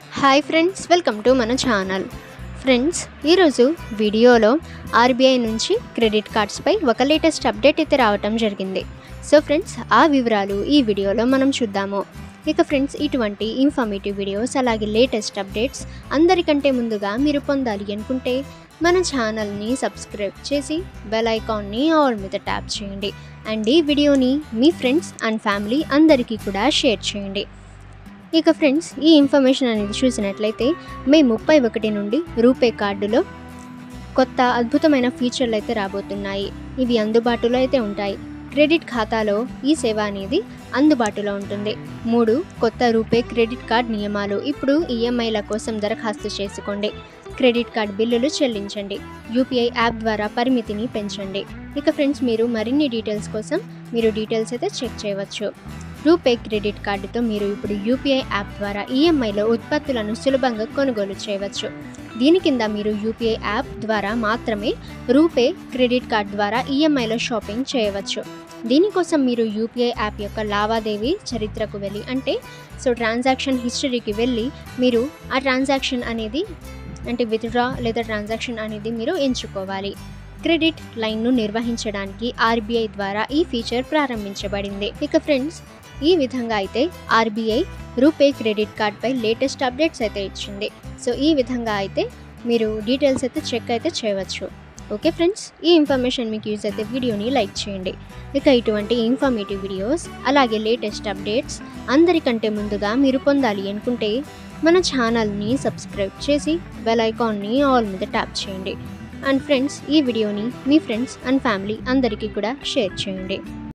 hi friends welcome to మన channel friends ఈరోజు వీడియోలో ఆర్బీఐ నుంచి క్రెడిట్ కార్డ్స్పై ఒక లేటెస్ట్ అప్డేట్ అయితే రావటం జరిగింది సో ఫ్రెండ్స్ ఆ వివరాలు ఈ వీడియోలో మనం చూద్దాము ఇక ఫ్రెండ్స్ ఇటువంటి ఇన్ఫర్మేటివ్ వీడియోస్ అలాగే లేటెస్ట్ అప్డేట్స్ అందరికంటే ముందుగా మీరు పొందాలి అనుకుంటే మన ఛానల్ని సబ్స్క్రైబ్ చేసి బెల్ ఐకాన్ని ఆల్ మీద ట్యాప్ చేయండి అండ్ ఈ వీడియోని మీ ఫ్రెండ్స్ అండ్ ఫ్యామిలీ అందరికీ కూడా షేర్ చేయండి ఇక ఫ్రెండ్స్ ఈ ఇన్ఫర్మేషన్ అనేది చూసినట్లయితే మే ముప్పై ఒకటి నుండి రూపే కార్డులో కొత్త అద్భుతమైన ఫీచర్లు అయితే రాబోతున్నాయి ఇవి అందుబాటులో అయితే ఉంటాయి క్రెడిట్ ఖాతాలో ఈ సేవ అనేది అందుబాటులో ఉంటుంది మూడు కొత్త రూపే క్రెడిట్ కార్డ్ నియమాలు ఇప్పుడు ఈఎంఐల కోసం దరఖాస్తు చేసుకోండి క్రెడిట్ కార్డ్ బిల్లులు చెల్లించండి యూపీఐ యాప్ ద్వారా పరిమితిని పెంచండి ఇక ఫ్రెండ్స్ మీరు మరిన్ని డీటెయిల్స్ కోసం మీరు డీటెయిల్స్ అయితే చెక్ చేయవచ్చు రూపే క్రెడిట్ కార్డుతో మీరు ఇప్పుడు యూపీఐ యాప్ ద్వారా ఈఎంఐలో ఉత్పత్తులను సులభంగా కొనుగోలు చేయవచ్చు దీని కింద మీరు యూపీఐ యాప్ ద్వారా మాత్రమే రూపే క్రెడిట్ కార్డ్ ద్వారా ఈఎంఐలో షాపింగ్ చేయవచ్చు దీనికోసం మీరు యూపీఐ యాప్ యొక్క లావాదేవీ చరిత్రకు వెళ్ళి అంటే సో ట్రాన్సాక్షన్ హిస్టరీకి వెళ్ళి మీరు ఆ ట్రాన్సాక్షన్ అనేది అంటే విత్డ్రా లేదా ట్రాన్సాక్షన్ అనేది మీరు ఎంచుకోవాలి క్రెడిట్ లైన్ను నిర్వహించడానికి ఆర్బీఐ ద్వారా ఈ ఫీచర్ ప్రారంభించబడింది ఇక ఫ్రెండ్స్ ఈ విధంగా అయితే ఆర్బీఐ రూపే క్రెడిట్ కార్డ్పై లేటెస్ట్ అప్డేట్స్ అయితే ఇచ్చింది సో ఈ విధంగా అయితే మీరు డీటెయిల్స్ అయితే చెక్ అయితే చేయవచ్చు ఓకే ఫ్రెండ్స్ ఈ ఇన్ఫర్మేషన్ మీకు యూజ్ అయితే వీడియోని లైక్ చేయండి ఇక ఇటువంటి ఇన్ఫర్మేటివ్ వీడియోస్ అలాగే లేటెస్ట్ అప్డేట్స్ అందరికంటే ముందుగా మీరు పొందాలి అనుకుంటే మన ఛానల్ని సబ్స్క్రైబ్ చేసి బెల్ ఐకాన్ని ఆల్ మీద ట్యాప్ చేయండి అండ్ ఫ్రెండ్స్ ఈ వీడియోని మీ ఫ్రెండ్స్ అండ్ ఫ్యామిలీ అందరికీ కూడా షేర్ చేయండి